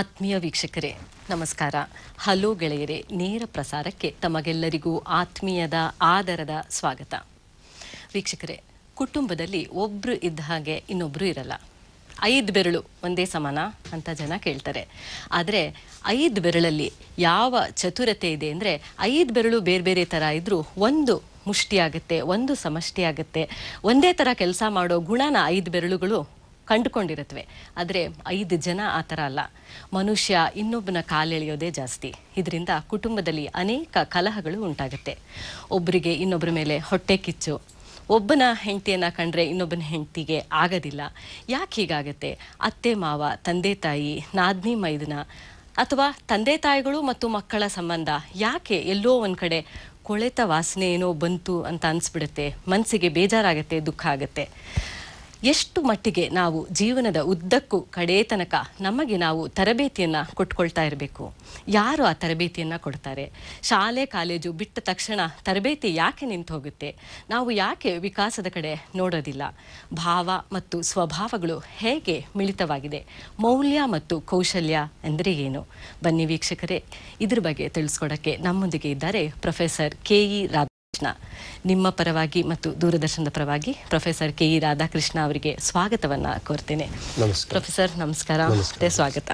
ಆತ್ಮೀಯ ವೀಕ್ಷಕರೇ ನಮಸ್ಕಾರ ಹಲೋ ಗೆಳೆಯರೇ ನೇರ ಪ್ರಸಾರಕ್ಕೆ ತಮಗೆಲ್ಲರಿಗೂ ಆತ್ಮೀಯದ ಆದರದ ಸ್ವಾಗತ ವೀಕ್ಷಕರೇ ಕುಟುಂಬದಲ್ಲಿ ಒಬ್ರು ಇದ್ದ ಹಾಗೆ ಇನ್ನೊಬ್ರು ಇರಲ್ಲ ಐದು ಬೆರಳು ಒಂದೇ ಸಮಾನ ಅಂತ ಜನ ಕೇಳ್ತಾರೆ ಆದರೆ ಐದು ಬೆರಳಲ್ಲಿ ಯಾವ ಚತುರತೆ ಇದೆ ಅಂದರೆ ಐದು ಬೆರಳು ಬೇರೆ ಬೇರೆ ಥರ ಇದ್ದರೂ ಒಂದು ಮುಷ್ಟಿ ಆಗುತ್ತೆ ಒಂದು ಸಮಷ್ಟಿ ಆಗುತ್ತೆ ಒಂದೇ ಥರ ಕೆಲಸ ಮಾಡೋ ಗುಣನ ಐದು ಬೆರಳುಗಳು ಕಂಡುಕೊಂಡಿರುತ್ತವೆ ಆದರೆ ಐದು ಜನ ಆ ಥರ ಅಲ್ಲ ಮನುಷ್ಯ ಇನ್ನೊಬ್ಬನ ಕಾಲೆಳೆಯೋದೇ ಜಾಸ್ತಿ ಇದರಿಂದ ಕುಟುಂಬದಲ್ಲಿ ಅನೇಕ ಕಲಹಗಳು ಉಂಟಾಗುತ್ತೆ ಒಬ್ಬರಿಗೆ ಇನ್ನೊಬ್ಬರ ಮೇಲೆ ಹೊಟ್ಟೆ ಕಿಚ್ಚು ಒಬ್ಬನ ಹೆಂಡತಿಯನ್ನು ಕಂಡ್ರೆ ಇನ್ನೊಬ್ಬನ ಹೆಂಡತಿಗೆ ಆಗೋದಿಲ್ಲ ಯಾಕೆ ಹೀಗಾಗತ್ತೆ ಅತ್ತೆ ಮಾವ ತಂದೆ ತಾಯಿ ನಾದ್ನಿ ಮೈದನ ಅಥವಾ ತಂದೆ ತಾಯಿಗಳು ಮತ್ತು ಮಕ್ಕಳ ಸಂಬಂಧ ಯಾಕೆ ಎಲ್ಲೋ ಒಂದು ಕಡೆ ಕೊಳೆತ ವಾಸನೆ ಏನೋ ಬಂತು ಅಂತ ಅನಿಸ್ಬಿಡುತ್ತೆ ಮನಸ್ಸಿಗೆ ಬೇಜಾರಾಗತ್ತೆ ದುಃಖ ಆಗುತ್ತೆ ಎಷ್ಟು ಮಟ್ಟಿಗೆ ನಾವು ಜೀವನದ ಉದ್ದಕ್ಕೂ ಕಡೇ ತನಕ ನಮಗೆ ನಾವು ತರಬೇತಿಯನ್ನು ಕೊಟ್ಕೊಳ್ತಾ ಇರಬೇಕು ಯಾರು ಆ ತರಬೇತಿಯನ್ನು ಕೊಡ್ತಾರೆ ಶಾಲೆ ಕಾಲೇಜು ಬಿಟ್ಟ ತಕ್ಷಣ ತರಬೇತಿ ಯಾಕೆ ನಿಂತು ಹೋಗುತ್ತೆ ನಾವು ಯಾಕೆ ವಿಕಾಸದ ಕಡೆ ನೋಡೋದಿಲ್ಲ ಭಾವ ಮತ್ತು ಸ್ವಭಾವಗಳು ಹೇಗೆ ಮಿಳಿತವಾಗಿದೆ ಮೌಲ್ಯ ಮತ್ತು ಕೌಶಲ್ಯ ಅಂದರೆ ಏನು ಬನ್ನಿ ವೀಕ್ಷಕರೇ ಇದ್ರ ಬಗ್ಗೆ ತಿಳಿಸ್ಕೊಡೋಕ್ಕೆ ನಮ್ಮೊಂದಿಗೆ ಇದ್ದಾರೆ ಪ್ರೊಫೆಸರ್ ಕೆ ಇ ರಾಧಾಕೃಷ್ಣ ನಿಮ್ಮ ಪರವಾಗಿ ಮತ್ತು ದೂರದರ್ಶನದ ಪರವಾಗಿ ಪ್ರೊಫೆಸರ್ ಕೆ ಇ ರಾಧಾಕೃಷ್ಣ ಅವರಿಗೆ ಸ್ವಾಗತವನ್ನ ಕೋರ್ತೇನೆ ನಮಸ್ಕಾರ ಪ್ರೊಫೆಸರ್ ನಮಸ್ಕಾರ ಮತ್ತೆ ಸ್ವಾಗತ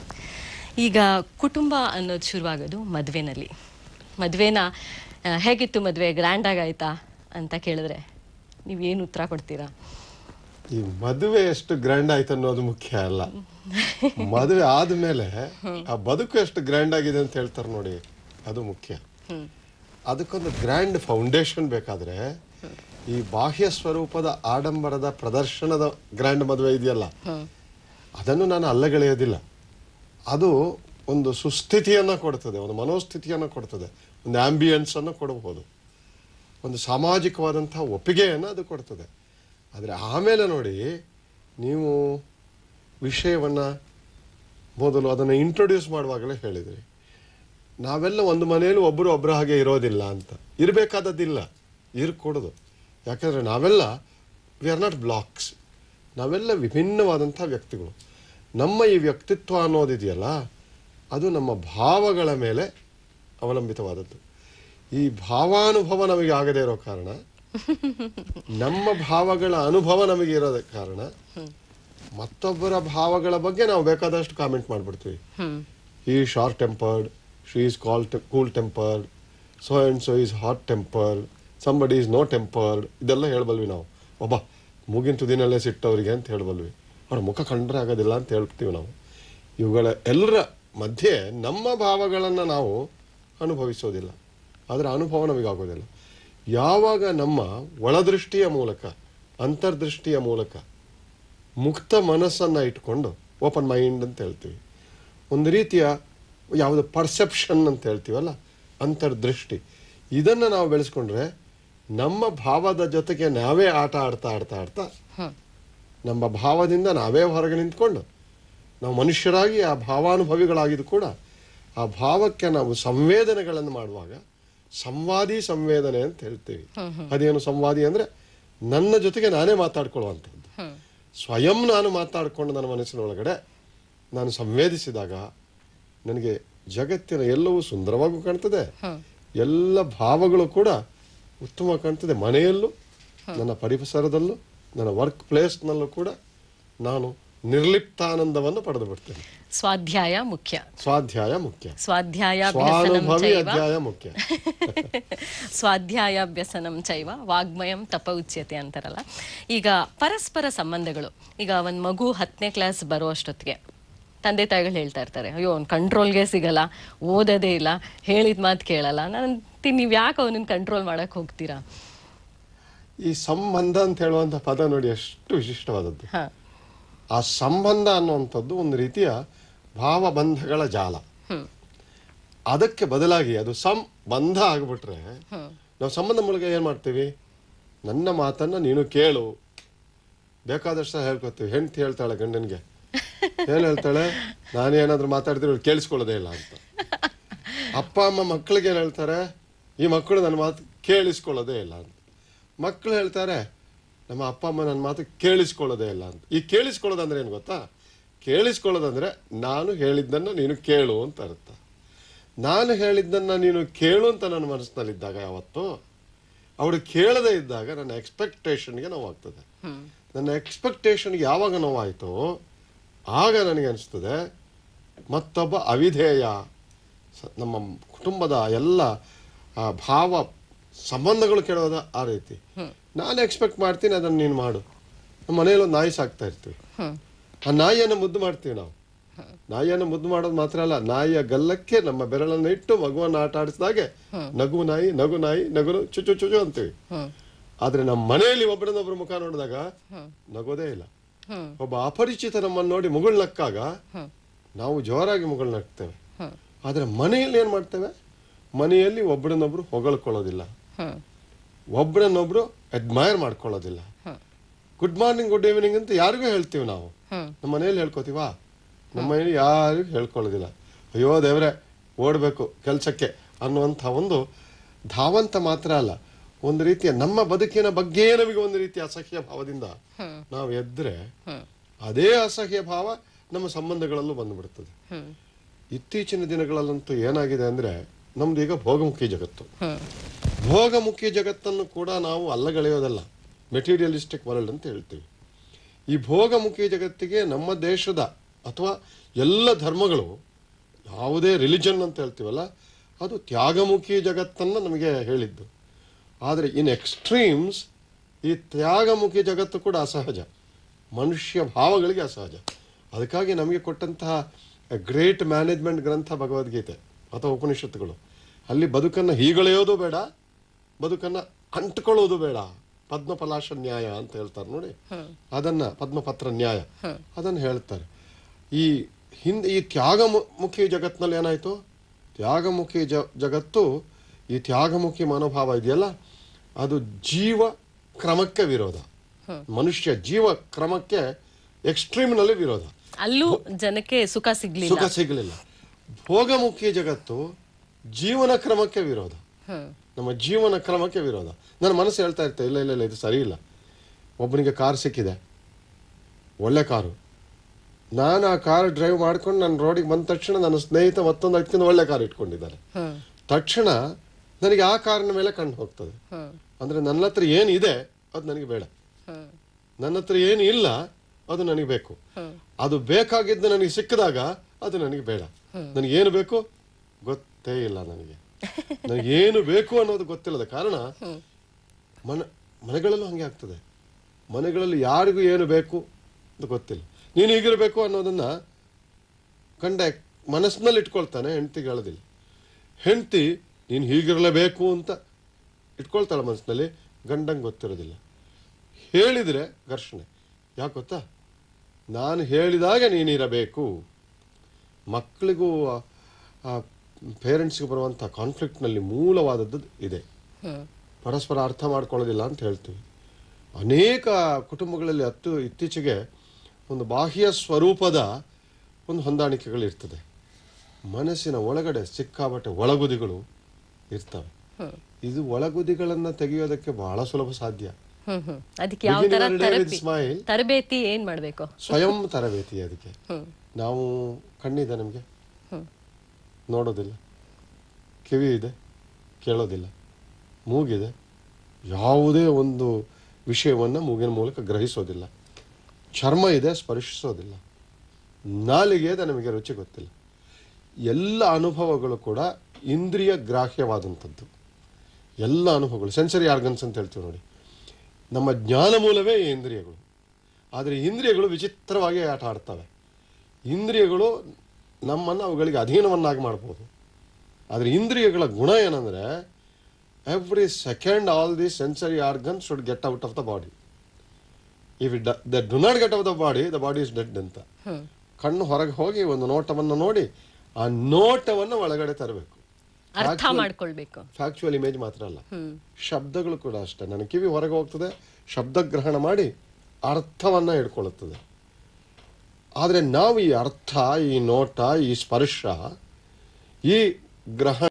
ಈಗ ಕುಟುಂಬ ಅನ್ನೋದು ಶುರುವಾಗೋದು ಮದುವೆನಲ್ಲಿ ಮದುವೆನ ಆ, ಹೇಗಿತ್ತು ಮದುವೆ ಗ್ರ್ಯಾಂಡ್ ಆಗಾಯ್ತಾ ಅಂತ ಕೇಳಿದ್ರೆ ನೀವೇನು ಉತ್ತರ ಕೊಡ್ತೀರಾ ಈ ಮದುವೆ ಎಷ್ಟು ಗ್ರ್ಯಾಂಡ್ ಆಯ್ತು ಅನ್ನೋದು ಮುಖ್ಯ ಅಲ್ಲ ಮದುವೆ ಆದ್ಮೇಲೆ ಆ ಬದುಕು ಎಷ್ಟು ಗ್ರ್ಯಾಂಡ್ ಆಗಿದೆ ಅಂತ ಹೇಳ್ತಾರೆ ನೋಡಿ ಅದು ಮುಖ್ಯ ಅದಕ್ಕೊಂದು ಗ್ರ್ಯಾಂಡ್ ಫೌಂಡೇಶನ್ ಬೇಕಾದ್ರೆ ಈ ಬಾಹ್ಯ ಸ್ವರೂಪದ ಆಡಂಬರದ ಪ್ರದರ್ಶನದ ಗ್ರ್ಯಾಂಡ್ ಮದುವೆ ಇದೆಯಲ್ಲ ಅದನ್ನು ನಾನು ಅಲ್ಲಗೆಳೆಯೋದಿಲ್ಲ ಅದು ಒಂದು ಸುಸ್ಥಿತಿಯನ್ನ ಕೊಡ್ತದೆ ಒಂದು ಮನೋಸ್ಥಿತಿಯನ್ನ ಕೊಡ್ತದೆ ಒಂದು ಆಂಬಿಯನ್ಸ್ ಅನ್ನು ಕೊಡಬಹುದು ಒಂದು ಸಾಮಾಜಿಕವಾದಂತಹ ಒಪ್ಪಿಗೆಯನ್ನು ಅದು ಕೊಡ್ತದೆ ಆದರೆ ಆಮೇಲೆ ನೋಡಿ ನೀವು ವಿಷಯವನ್ನು ಮೊದಲು ಅದನ್ನು ಇಂಟ್ರೊಡ್ಯೂಸ್ ಮಾಡುವಾಗಲೇ ಹೇಳಿದ್ರಿ ನಾವೆಲ್ಲ ಒಂದು ಮನೆಯಲ್ಲಿ ಒಬ್ಬರು ಒಬ್ಬರ ಹಾಗೆ ಇರೋದಿಲ್ಲ ಅಂತ ಇರಬೇಕಾದದ್ದಿಲ್ಲ ಇರ್ಕೊಡೋದು ಯಾಕಂದರೆ ನಾವೆಲ್ಲ ವಿ ಆರ್ ನಾಟ್ ಬ್ಲಾಕ್ಸ್ ನಾವೆಲ್ಲ ವಿಭಿನ್ನವಾದಂಥ ವ್ಯಕ್ತಿಗಳು ನಮ್ಮ ಈ ವ್ಯಕ್ತಿತ್ವ ಅನ್ನೋದಿದೆಯಲ್ಲ ಅದು ನಮ್ಮ ಭಾವಗಳ ಮೇಲೆ ಅವಲಂಬಿತವಾದದ್ದು ಈ ಭಾವಾನುಭವ ನಮಗೆ ಆಗದೇ ಇರೋ ಕಾರಣ ನಮ್ಮ ಭಾವಗಳ ಅನುಭವ ನಮಗೆ ಇರೋದ ಕಾರಣ ಮತ್ತೊಬ್ಬರ ಭಾವಗಳ ಬಗ್ಗೆ ನಾವು ಬೇಕಾದಷ್ಟು ಕಾಮೆಂಟ್ ಮಾಡ್ಬಿಡ್ತೀವಿ ಈ short tempered she is calm cool tempered so and so is hot tempered somebody is no tempered ಇದೆಲ್ಲ ಹೇಳ್ಬಲ್ವಿ ನಾವು ಒಬ್ಬ ಮೂಗಿನ ತುದಿನಲ್ಲೇ ಸಿಟ್ಟವರಿಗೆ ಅಂತ ಹೇಳ್ಬಲ್ವಿ ಅವ್ರ ಮುಖ ಕಂಡ್ರೆ ಆಗೋದಿಲ್ಲ ಅಂತ ಹೇಳ್ತೀವಿ ನಾವು ಇವುಗಳ ಎಲ್ಲರ ಮಧ್ಯೆ ನಮ್ಮ ಭಾವಗಳನ್ನು ನಾವು ಅನುಭವಿಸೋದಿಲ್ಲ ಅದರ ಅನುಭವ ನಮಗಾಗೋದಿಲ್ಲ ಯಾವಾಗ ನಮ್ಮ ಒಳದೃಷ್ಟಿಯ ಮೂಲಕ ಅಂತರ್ದೃಷ್ಟಿಯ ಮೂಲಕ ಮುಕ್ತ ಮನಸ್ಸನ್ನು ಇಟ್ಕೊಂಡು ಓಪನ್ ಮೈಂಡ್ ಅಂತ ಹೇಳ್ತೀವಿ ಒಂದು ರೀತಿಯ ಯಾವುದು ಪರ್ಸೆಪ್ಷನ್ ಅಂತ ಹೇಳ್ತೀವಲ್ಲ ಅಂತರ್ದೃಷ್ಟಿ ಇದನ್ನು ನಾವು ಬೆಳೆಸ್ಕೊಂಡ್ರೆ ನಮ್ಮ ಭಾವದ ಜೊತೆಗೆ ನಾವೇ ಆಟ ಆಡ್ತಾ ಆಡ್ತಾ ಆಡ್ತಾ ನಮ್ಮ ಭಾವದಿಂದ ನಾವೇ ಹೊರಗೆ ನಿಂತ್ಕೊಂಡು ನಾವು ಮನುಷ್ಯರಾಗಿ ಆ ಭಾವಾನುಭವಿಗಳಾಗಿದ್ದು ಕೂಡ ಆ ಭಾವಕ್ಕೆ ನಾವು ಸಂವೇದನೆಗಳನ್ನು ಮಾಡುವಾಗ ಸಂವಾದಿ ಸಂವೇದನೆ ಅಂತ ಹೇಳ್ತೀವಿ ಅದೇನು ಸಂವಾದಿ ಅಂದ್ರೆ ನನ್ನ ಜೊತೆಗೆ ನಾನೇ ಮಾತಾಡ್ಕೊಳ್ಳುವಂಥದ್ದು ಸ್ವಯಂ ನಾನು ಮಾತಾಡಿಕೊಂಡು ನನ್ನ ಮನಸ್ಸಿನ ಒಳಗಡೆ ನಾನು ಸಂವೇದಿಸಿದಾಗ ನನಗೆ ಜಗತ್ತಿನ ಎಲ್ಲವೂ ಸುಂದರವಾಗೂ ಕಾಣ್ತದೆ ಎಲ್ಲ ಭಾವಗಳು ಕೂಡ ಉತ್ತಮ ಕಾಣ್ತದೆ ಮನೆಯಲ್ಲೂ ನನ್ನ ಪರಿಸರದಲ್ಲೂ ನನ್ನ ವರ್ಕ್ ಪ್ಲೇಸ್ನಲ್ಲೂ ಕೂಡ ನಾನು ನಿರ್ಲಿಪ್ತಾನಂದವನ್ನು ಪಡೆದು ಬಿಡ್ತೇನೆ ಸ್ವಾಧ್ಯಾಯ ಮುಖ್ಯ ಸ್ವಾಧ್ಯಾಯ ಮುಖ್ಯ ಸ್ವಾಧ್ಯಾಯಾಭ್ಯಸನಂ ಸ್ವಾನುಭವಿ ಚೈವ ಅಧ್ಯಾಯ ಮುಖ್ಯ ಸ್ವಾಧ್ಯಾಯಾಭ್ಯಸನಂ ಚೈವ ವಾಗ್ಮಯಂ ತಪ ಉಚ್ಯತೆ ಅಂತಾರಲ್ಲ ಈಗ ಪರಸ್ಪರ ಸಂಬಂಧಗಳು ಈಗ ಒಂದು ಮಗು ಹತ್ತನೇ ಕ್ಲಾಸ್ ಬರೋ ಅಷ್ಟೊತ್ತಿಗೆ ತಂದೆ ತಾಯಿಗಳು ಹೇಳ್ತಾ ಇರ್ತಾರೆ ಅಯ್ಯೋ ಅವ್ನು ಕಂಟ್ರೋಲ್ಗೆ ಸಿಗಲ್ಲ ಓದೋದೇ ಇಲ್ಲ ಹೇಳಿದ ಮಾತು ಕೇಳಲ್ಲ ನಾನು ನೀವು ಯಾಕೆ ಅವನನ್ನ ಕಂಟ್ರೋಲ್ ಮಾಡಕ್ ಹೋಗ್ತೀರಾ ಈ ಸಂಬಂಧ ಅಂತ ಹೇಳುವಂಥ ಪದ ನೋಡಿ ಎಷ್ಟು ವಿಶಿಷ್ಟವಾದದ್ದು ಹಾ ಆ ಸಂಬಂಧ ಅನ್ನುವಂಥದ್ದು ಒಂದು ರೀತಿಯ ಭಾವಬಂಧಗಳ ಜಾಲ ಹ್ಮ್ ಅದಕ್ಕೆ ಬದಲಾಗಿ ಅದು ಸಂಬಂಧ ಆಗ್ಬಿಟ್ರೆ ನಾವು ಸಂಬಂಧ ಮೂಲಕ ಏನ್ ಮಾಡ್ತೀವಿ ನನ್ನ ಮಾತನ್ನ ನೀನು ಕೇಳು ಬೇಕಾದಷ್ಟು ಸಲ ಹೇಳ್ಕೊತೀವಿ ಹೆಂಡತಿ ಹೇಳ್ತಾಳೆ ಗಂಡನಿಗೆ ಏನ್ ಹೇಳ್ತಾಳೆ ನಾನು ಏನಾದ್ರೂ ಮಾತಾಡಿದ್ರೆ ಇವ್ರು ಕೇಳಿಸ್ಕೊಳ್ಳೋದೇ ಇಲ್ಲ ಅಂತ ಅಪ್ಪ ಅಮ್ಮ ಮಕ್ಕಳಿಗೆ ಏನ್ ಹೇಳ್ತಾರೆ ಈ ಮಕ್ಕಳು ನನ್ನ ಮಾತು ಕೇಳಿಸ್ಕೊಳ್ಳೋದೇ ಇಲ್ಲ ಅಂತ ಮಕ್ಕಳು ಹೇಳ್ತಾರೆ ನಮ್ಮ ಅಪ್ಪ ಅಮ್ಮ ನನ್ನ ಮಾತು ಕೇಳಿಸ್ಕೊಳ್ಳೋದೇ ಇಲ್ಲ ಅಂತ ಈ ಕೇಳಿಸ್ಕೊಳ್ಳೋದು ಅಂದ್ರೆ ಏನು ಗೊತ್ತಾ ಕೇಳಿಸ್ಕೊಳ್ಳೋದಂದ್ರೆ ನಾನು ಹೇಳಿದ್ದನ್ನ ನೀನು ಕೇಳು ಅಂತ ಅರ್ಥ ನಾನು ಹೇಳಿದ್ದನ್ನ ನೀನು ಕೇಳು ಅಂತ ನನ್ನ ಮನಸ್ಸಿನಲ್ಲಿದ್ದಾಗ ಯಾವತ್ತು ಅವಳು ಕೇಳದೇ ಇದ್ದಾಗ ನನ್ನ ಎಕ್ಸ್ಪೆಕ್ಟೇಷನ್ಗೆ ನೋವಾಗ್ತದೆ ನನ್ನ ಎಕ್ಸ್ಪೆಕ್ಟೇಷನ್ಗೆ ಯಾವಾಗ ನೋವಾಯಿತೋ ಆಗ ನನಗೆ ಅನಿಸ್ತದೆ ಮತ್ತೊಬ್ಬ ಅವಿಧೇಯ ಸ- ನಮ್ಮ ಕುಟುಂಬದ ಎಲ್ಲ ಆ, ಭಾವ ಸಂಬಂಧಗಳು ಕೆಡೋದ ಆ ರೀತಿ ನಾನು ಎಕ್ಸ್ಪೆಕ್ಟ್ ಮಾಡ್ತೀನಿ ಅದನ್ನು ನೀನು ಮಾಡು ನಮ್ಮ ಮನೆಯಲ್ಲಿ ಒಂದು ನಾಯಿ ಸಾಕ್ತಾ ಇರ್ತೀವಿ ಆ ನಾಯಿಯನ್ನು ಮುದ್ದು ಮಾಡ್ತೀವಿ ನಾವು ನಾಯಿಯನ್ನು ಮುದ್ದು ಮಾಡೋದು ಮಾತ್ರ ಅಲ್ಲ ನಾಯಿಯ ಗಲ್ಲಕ್ಕೆ ನಮ್ಮ ಬೆರಳನ್ನು ಇಟ್ಟು ಮಗುವನ್ನು ಆಟ ಆಡಿಸಿದಾಗೆ ನಗು ನಾಯಿ ನಗು ನಾಯಿ ನಗು ಚುಚು ಚುಚು ಅಂತೀವಿ ಆದ್ರೆ ನಮ್ಮ ಮನೆಯಲ್ಲಿ ಒಬ್ಬರನ್ನೊಬ್ಬರು ಮುಖ ನೋಡಿದಾಗ ನಗೋದೇ ಇಲ್ಲ ಒಬ್ಬ ಅಪರಿಚಿತ ನಮ್ಮನ್ನು ನೋಡಿ ಮುಗುಳ್ ನಕ್ಕಾಗ ನಾವು ಜೋರಾಗಿ ಮುಗುಳ್ ನಗ್ತೇವೆ ಆದ್ರೆ ಮನೆಯಲ್ಲಿ ಏನ್ ಮಾಡ್ತೇವೆ ಮನೆಯಲ್ಲಿ ಒಬ್ಬರನ್ನೊಬ್ರು ಹೊಗಳ್ಕೊಳ್ಳೋದಿಲ್ಲ ಒಬ್ಬರನ್ನೊಬ್ರು ಅಡ್ಮೈರ್ ಮಾಡ್ಕೊಳ್ಳೋದಿಲ್ಲ ಗುಡ್ ಮಾರ್ನಿಂಗ್ ಗುಡ್ ಈವ್ನಿಂಗ್ ಅಂತ ಯಾರಿಗೂ ಹೇಳ್ತೀವಿ ನಾವು ನಮ್ಮ ಮನೆಯಲ್ಲಿ ಹೇಳ್ಕೊತೀವಾ ನಮ್ಮ ಮನೆಯಲ್ಲಿ ಯಾರಿಗೂ ಹೇಳ್ಕೊಳ್ಳೋದಿಲ್ಲ ಅಯ್ಯೋ ದೇವ್ರೆ ಓಡಬೇಕು ಕೆಲಸಕ್ಕೆ ಅನ್ನುವಂಥ ಒಂದು ಧಾವಂತ ಮಾತ್ರ ಅಲ್ಲ ಒಂದು ರೀತಿಯ ನಮ್ಮ ಬದುಕಿನ ಬಗ್ಗೆ ನಮಗೆ ಒಂದು ರೀತಿಯ ಅಸಹ್ಯ ಭಾವದಿಂದ ನಾವು ಎದ್ರೆ ಅದೇ ಅಸಹ್ಯ ಭಾವ ನಮ್ಮ ಸಂಬಂಧಗಳಲ್ಲೂ ಬಂದುಬಿಡ್ತದೆ ಇತ್ತೀಚಿನ ದಿನಗಳಲ್ಲಂತೂ ಏನಾಗಿದೆ ಅಂದ್ರೆ ನಮ್ದು ಈಗ ಭೋಗಮುಖಿ ಜಗತ್ತು ಭೋಗಮುಖಿ ಜಗತ್ತನ್ನು ಕೂಡ ನಾವು ಅಲ್ಲಗಳೆಯೋದಲ್ಲ ಮೆಟೀರಿಯಲಿಸ್ಟಿಕ್ ವರ್ಲ್ಡ್ ಅಂತ ಹೇಳ್ತೀವಿ ಈ ಭೋಗಮುಖಿ ಜಗತ್ತಿಗೆ ನಮ್ಮ ದೇಶದ ಅಥವಾ ಎಲ್ಲ ಧರ್ಮಗಳು ಯಾವುದೇ ರಿಲಿಜನ್ ಅಂತ ಹೇಳ್ತೀವಲ್ಲ ಅದು ತ್ಯಾಗಮುಖಿ ಜಗತ್ತನ್ನು ನಮಗೆ ಹೇಳಿದ್ದು ಆದರೆ ಇನ್ ಎಕ್ಸ್ಟ್ರೀಮ್ಸ್ ಈ ತ್ಯಾಗಮುಖಿ ಜಗತ್ತು ಕೂಡ ಅಸಹಜ ಮನುಷ್ಯ ಭಾವಗಳಿಗೆ ಅಸಹಜ ಅದಕ್ಕಾಗಿ ನಮಗೆ ಕೊಟ್ಟಂತಹ ಗ್ರೇಟ್ ಮ್ಯಾನೇಜ್ಮೆಂಟ್ ಗ್ರಂಥ ಭಗವದ್ಗೀತೆ ಅಥವಾ ಉಪನಿಷತ್ತುಗಳು ಅಲ್ಲಿ ಬದುಕನ್ನು ಹೀಗಳೆಯೋದು ಬೇಡ ಬದುಕನ್ನ ಅಂಟ್ಕೊಳ್ಳೋದು ಬೇಡ ಪದ್ಮಪಲಾಶ ನ್ಯಾಯ ಅಂತ ಹೇಳ್ತಾರೆ ನೋಡಿ ಅದನ್ನ ಪದ್ಮಪತ್ರ ನ್ಯಾಯ ಅದನ್ನು ಹೇಳ್ತಾರೆ ಈ ಹಿಂದೆ ಈ ತ್ಯಾಗಮುಖಿ ಜಗತ್ತಿನಲ್ಲಿ ಏನಾಯ್ತು ತ್ಯಾಗಮುಖಿ ಜ ಜಗತ್ತು ಈ ತ್ಯಾಗಮುಖಿ ಮನೋಭಾವ ಇದೆಯಲ್ಲ ಅದು ಜೀವ ಕ್ರಮಕ್ಕೆ ವಿರೋಧ ಮನುಷ್ಯ ಜೀವ ಕ್ರಮಕ್ಕೆ ಎಕ್ಸ್ಟ್ರೀಮ್ನಲ್ಲಿ ವಿರೋಧ ಅಲ್ಲೂ ಜನಕ್ಕೆ ಸುಖ ಸಿಗ್ಲಿಲ್ಲ ಸುಖ ಸಿಗಲಿಲ್ಲ ಭೋಗಮುಖಿ ಜಗತ್ತು ಜೀವನ ಕ್ರಮಕ್ಕೆ ವಿರೋಧ ನಮ್ಮ ಜೀವನ ಕ್ರಮಕ್ಕೆ ವಿರೋಧ ನನ್ನ ಮನಸ್ಸು ಹೇಳ್ತಾ ಇರ್ತದೆ ಇಲ್ಲ ಇಲ್ಲ ಇಲ್ಲ ಇದು ಸರಿ ಇಲ್ಲ ಒಬ್ಬನಿಗೆ ಕಾರ್ ಸಿಕ್ಕಿದೆ ಒಳ್ಳೆ ಕಾರು ನಾನು ಆ ಕಾರ್ ಡ್ರೈವ್ ಮಾಡ್ಕೊಂಡು ನನ್ನ ರೋಡಿಗೆ ಬಂದ ತಕ್ಷಣ ನನ್ನ ಸ್ನೇಹಿತ ಮತ್ತೊಂದು ಅದಕ್ಕಿಂತ ಒಳ್ಳೆ ಕಾರ್ ಇಟ್ಕೊಂಡಿದ್ದಾರೆ ತಕ್ಷಣ ನನಗೆ ಆ ಕಾರಿನ ಮೇಲೆ ಕಣ್ಣು ಹೋಗ್ತದೆ ಅಂದ್ರೆ ನನ್ನ ಹತ್ರ ಏನಿದೆ ಅದು ನನಗೆ ಬೇಡ ನನ್ನ ಹತ್ರ ಏನು ಇಲ್ಲ ಅದು ನನಗೆ ಬೇಕು ಅದು ಬೇಕಾಗಿದ್ದು ನನಗೆ ಸಿಕ್ಕಿದಾಗ ಅದು ನನಗೆ ಬೇಡ ನನಗೆ ಏನು ಬೇಕು ಗೊತ್ತೇ ಇಲ್ಲ ನನಗೆ ನನಗೆ ಏನು ಬೇಕು ಅನ್ನೋದು ಗೊತ್ತಿಲ್ಲದ ಕಾರಣ ಮನ ಮನೆಗಳಲ್ಲೂ ಹಂಗೆ ಆಗ್ತದೆ ಮನೆಗಳಲ್ಲಿ ಯಾರಿಗೂ ಏನು ಬೇಕು ಅಂತ ಗೊತ್ತಿಲ್ಲ ನೀನು ಹೀಗಿರಬೇಕು ಅನ್ನೋದನ್ನ ಗಂಡ ಮನಸ್ಸಿನಲ್ಲಿ ಇಟ್ಕೊಳ್ತಾನೆ ಹೆಂಡತಿಗೆ ಹೇಳೋದಿಲ್ಲ ಹೆಂಡತಿ ನೀನು ಹೀಗಿರಲೇಬೇಕು ಅಂತ ಇಟ್ಕೊಳ್ತಾಳೆ ಮನಸ್ಸಿನಲ್ಲಿ ಗಂಡಂಗೆ ಗೊತ್ತಿರೋದಿಲ್ಲ ಹೇಳಿದರೆ ಘರ್ಷಣೆ ಯಾಕೆ ಗೊತ್ತಾ ನಾನು ಹೇಳಿದಾಗ ನೀನಿರಬೇಕು ಮಕ್ಕಳಿಗೂ ಪೇರೆಂಟ್ಸ್ಗೆ ಬರುವಂಥ ಕಾನ್ಫ್ಲಿಕ್ಟ್ನಲ್ಲಿ ಮೂಲವಾದದ್ದು ಇದೆ ಪರಸ್ಪರ ಅರ್ಥ ಮಾಡ್ಕೊಳ್ಳೋದಿಲ್ಲ ಅಂತ ಹೇಳ್ತೀವಿ ಅನೇಕ ಕುಟುಂಬಗಳಲ್ಲಿ ಹತ್ತು ಇತ್ತೀಚೆಗೆ ಒಂದು ಬಾಹ್ಯ ಸ್ವರೂಪದ ಒಂದು ಹೊಂದಾಣಿಕೆಗಳಿರ್ತದೆ ಮನಸ್ಸಿನ ಒಳಗಡೆ ಸಿಕ್ಕಾಬಟ್ಟೆ ಒಳಗುದಿಗಳು ಇರ್ತವೆ ಇದು ಒಳಗುದಿಗಳನ್ನ ತೆಗೆಯೋದಕ್ಕೆ ಬಹಳ ಸುಲಭ ಸಾಧ್ಯ ಹ್ಮ್ ಹ್ಮ್ ಅದಕ್ಕೆ ಯಾವ ತರ Beginning our day with ತರಬೇತಿ smile. ತರಬೇತಿ ಏನ್ ಮಾಡ್ಬೇಕು ಸ್ವಯಂ ತರಬೇತಿ ಅದಕ್ಕೆ ನಾವು ಕಣ್ಣಿದೆ ನಮಗೆ ನೋಡೋದಿಲ್ಲ ಕಿವಿ ಇದೆ ಕೇಳೋದಿಲ್ಲ ಮೂಗಿದೆ ಯಾವುದೇ ಒಂದು ವಿಷಯವನ್ನು ಮೂಗಿನ ಮೂಲಕ ಗ್ರಹಿಸೋದಿಲ್ಲ ಚರ್ಮ ಇದೆ ಸ್ಪರ್ಶಿಸೋದಿಲ್ಲ ನಾಲಿಗೆ ಇದೆ ನಮಗೆ ರುಚಿ ಗೊತ್ತಿಲ್ಲ ಎಲ್ಲ ಅನುಭವಗಳು ಕೂಡ ಇಂದ್ರಿಯ ಗ್ರಾಹ್ಯವಾದಂಥದ್ದು ಎಲ್ಲ ಅನುಭವಗಳು ಸೆನ್ಸರಿ ಆರ್ಗನ್ಸ್ ಅಂತ ಹೇಳ್ತೀವಿ ನೋಡಿ ನಮ್ಮ ಜ್ಞಾನ ಮೂಲವೇ ಈ ಇಂದ್ರಿಯಗಳು ಆದರೆ ಇಂದ್ರಿಯಗಳು ವಿಚಿತ್ರವಾಗಿ ಆಟ ಆಡ್ತವೆ ಇಂದ್ರಿಯಗಳು ನಮ್ಮನ್ನು ಅವುಗಳಿಗೆ ಅಧೀನವನ್ನಾಗಿ ಮಾಡ್ಬೋದು ಆದರೆ ಇಂದ್ರಿಯಗಳ ಗುಣ ಏನಂದರೆ every second all the sensory organ should get out of the body if it they do not get off the body the body is dead ಅಂತ ಕಣ್ಣು ಹೊರಗೆ ಹೋಗಿ ಒಂದು ನೋಟವನ್ನು ನೋಡಿ ಆ ನೋಟವನ್ನು ಒಳಗಡೆ ತರಬೇಕು ಅರ್ಥ ಮಾಡ್ಕೊಳ್ಬೇಕು ಫ್ಯಾಕ್ಚುಯಲ್ ಇಮೇಜ್ ಮಾತ್ರ ಅಲ್ಲ ಶಬ್ದಗಳು ಕೂಡ ಅಷ್ಟೇ ನನ್ನ ಕಿವಿ ಹೊರಗೆ ಹೋಗ್ತದೆ ಶಬ್ದ ಗ್ರಹಣ ಮಾಡಿ ಅರ್ಥವನ್ನ ಹಿಡ್ಕೊಳ್ಳುತ್ತದೆ ಆದರೆ ನಾವು ಈ ಅರ್ಥ ಈ ನೋಟ ಈ ಸ್ಪರ್ಶ ಈ ಗ್ರಹಣ